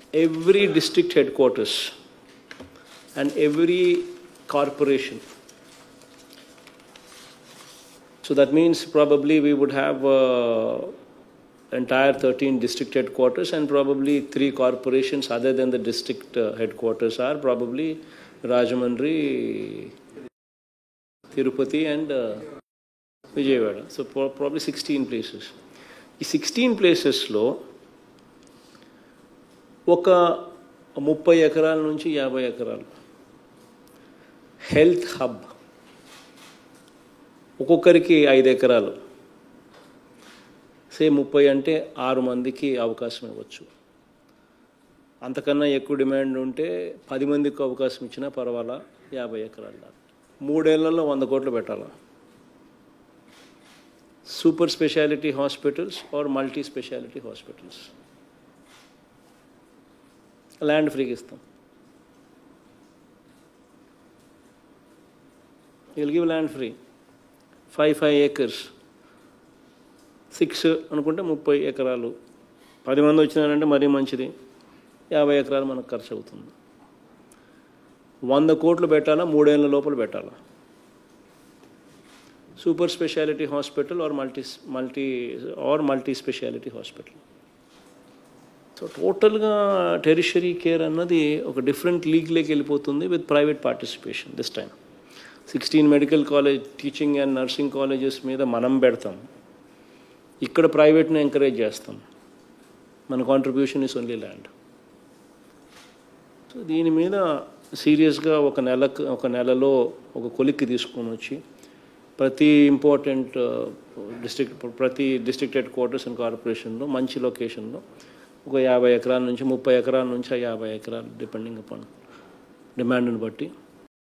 every district headquarters and every corporation. So that means probably we would have uh, entire 13 district headquarters and probably three corporations other than the district uh, headquarters are probably Rajamandri, Tirupati and uh, Vijayawada. So pro- probably 16 places. ఈ sixteen ప్లేసెస్లో ఒక ముప్పై ఎకరాల నుంచి యాభై ఎకరాలు health hub ఒక్కొక్కరికి ఐదు ఎకరాలు సే ముప్పై అంటే ఆరు మందికి అవకాశం ఇవ్వచ్చు అంతకన్నా ఎక్కువ డిమాండ్ ఉంటే పది మందికి అవకాశం ఇచ్చినా పర్వాలా యాభై ఎకరాలు దాకా మూడేళ్లలో వంద కోట్లు పెట్టాలా super speciality hospitals or multi speciality hospitals land ఫ్రీకి ఇస్తాం will give land free five five acres six అనుకుంటే ముప్పై ఎకరాలు పది మంది వచ్చినారంటే మరీ మంచిది యాభై ఎకరాలు మనకు ఖర్చు అవుతుంది వంద కోట్లు పెట్టాలా మూడేళ్ల లోపల పెట్టాలా super speciality hospital or multi multi or multi speciality hospital so టోటల్గా టెరిషరీ కేర్ అన్నది ఒక డిఫరెంట్ లీగ్లోకి వెళ్ళిపోతుంది with private participation this time sixteen medical college teaching and nursing colleges మీద మనం పెడతాం ఇక్కడ ప్రైవేట్ని ఎంకరేజ్ చేస్తాం మన contribution is only land so దీని మీద సీరియస్గా ఒక నెలకు ఒక నెలలో ఒక కొలిక్కి తీసుకొని వచ్చి ప్రతి ఇంపార్టెంట్ డిస్ట్రిక్ట్ ప్రతి డిస్ట్రిక్ట్ హెడ్ క్వార్టర్స్ అండ్ కార్పొరేషన్లో మంచి లొకేషన్లో ఒక యాభై ఎకరాల నుంచి ముప్పై ఎకరాల నుంచి ఆ యాభై ఎకరాలు డిపెండింగ్ అపాన్ డిమాండ్ని బట్టి